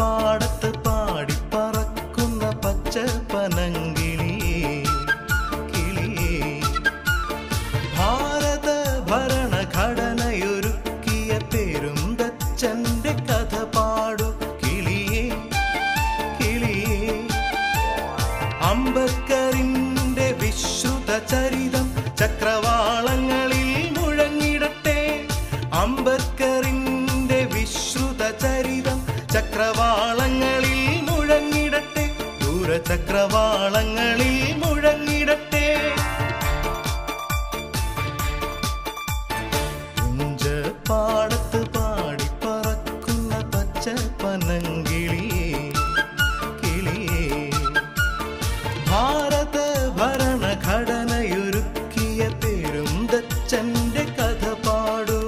പാടത്ത് പാടിപ്പറക്കുന്ന പച്ച പനങ്കിളിയേ കിളിയേ ഭാരത ഭരണഘടനയൊരുക്കിയ പെരുന്തച്ചന്റെ കഥ പാടു കിളിയേ കിളിയേ അംബേദ്കറിന്റെ വിശ്രുത ചരിതം ചക്രവാളങ്ങളിൽ മുഴങ്ങിടട്ടെ അംബേദ്കറിന്റെ വിശ്രുത ചരിതം ചക്രവാളങ്ങളിൽ മുഴങ്ങിടട്ടെ ദൂരചക്രവാളങ്ങളിൽ മുഴങ്ങിടട്ടെ കുഞ്ച പാടത്ത് പാടി പറക്കുന്ന പച്ച പനങ്കിളിയേ കിളിയേ ഭാരത ഭരണഘടനയൊരുക്കിയ പെരുന്തച്ചന്റെ കഥ പാടൂ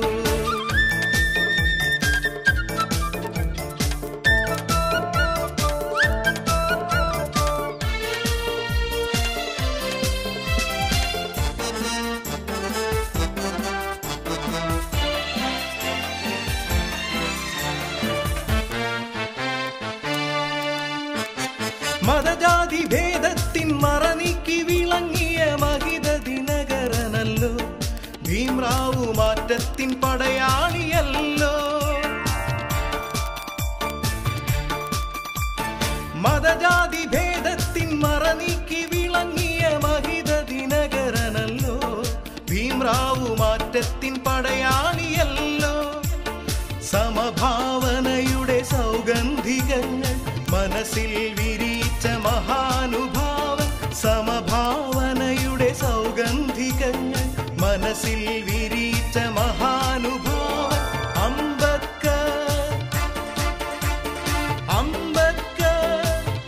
മതജാതി ഭേദത്തിൻ മറനീക്കി വിളങ്ങിയ മഹിത ദിനകരനല്ലോ ഭീംറാവു മാറ്റത്തിൻ പടയാളിയല്ലോ മതജാതി ഭേദത്തിൻ മറനീക്കി വിളങ്ങിയ മഹിത ദിനകരനല്ലോ ഭീംറാവു മാറ്റത്തിൻ പടയാളിയല്ലോ സമഭാവനയുടെ സൗഗന്ധികങ്ങൾ മനസ്സിൽ വിരിച്ച മഹാനുഭാവൻ സമഭാവനയുടെ സൗഗന്ധികങ്ങൾ മനസ്സിൽ വിരിച്ച മഹാനുഭാവൻ അംബേദ്കർ അംബേദ്കർ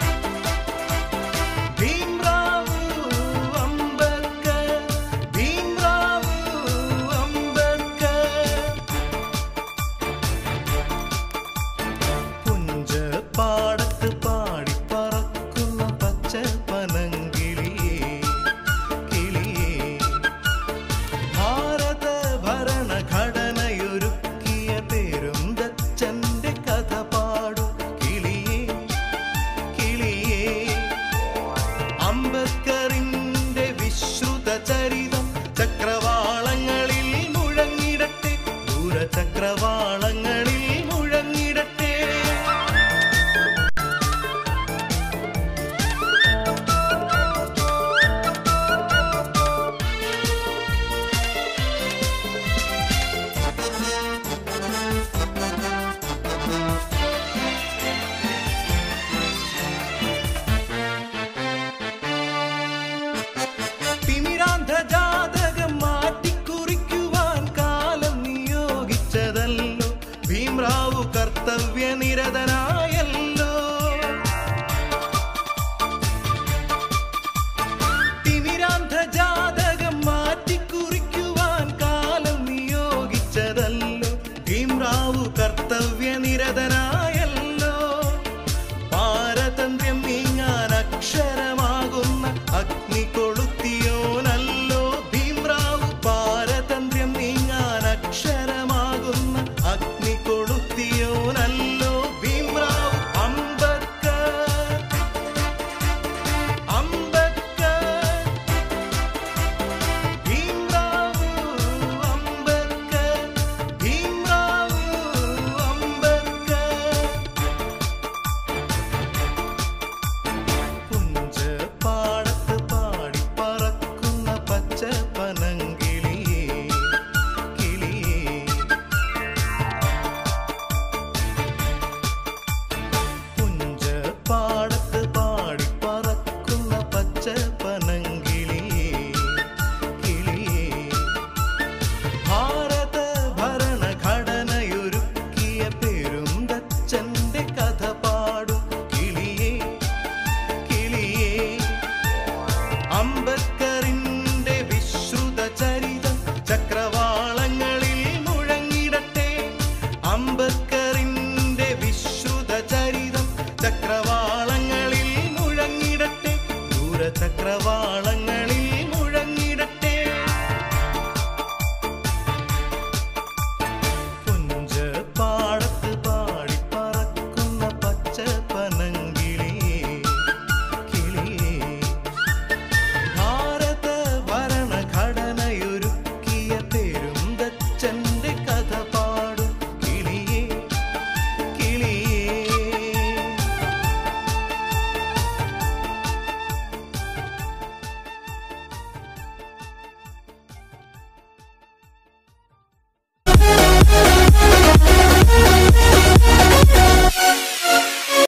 ഭീംറാവു അംബേദ്കർ ഭീംറാവു അംബേദ്കർ പുഞ്ച പാടത്ത് പാടി പറക്കുന്ന പച്ച പനങ്കിളിയേ കിളിയേ ഭാരത ഭരണഘടനയൊരുക്കിയ പെരുന്തച്ചന്റെ കഥ പാടു കിളിയേ കിളിയേ അംബേദ്കറിന്റെ വിശ്രുത ചരിതം ചക്രവാളങ്ങളിൽ മുഴങ്ങിടട്ടെ ദൂരചക്രവാളങ്ങളിൽ മുഴങ്ങിടട്ടെ തിമിരാന്ത ജാതകം മാറ്റിക്കുറിക്കുവാൻ കാലം നിയോഗിച്ചതല്ലോ ഭീംറാവു കർത്തവ്യ നിരതനായല്ലോ തിമിരാന്ത ജാതകം മാറ്റിക്കുറിക്കുവാൻ കാലം നിയോഗിച്ചതല്ലോ ഭീംറാവു കർത്തവ്യ നിരതനായ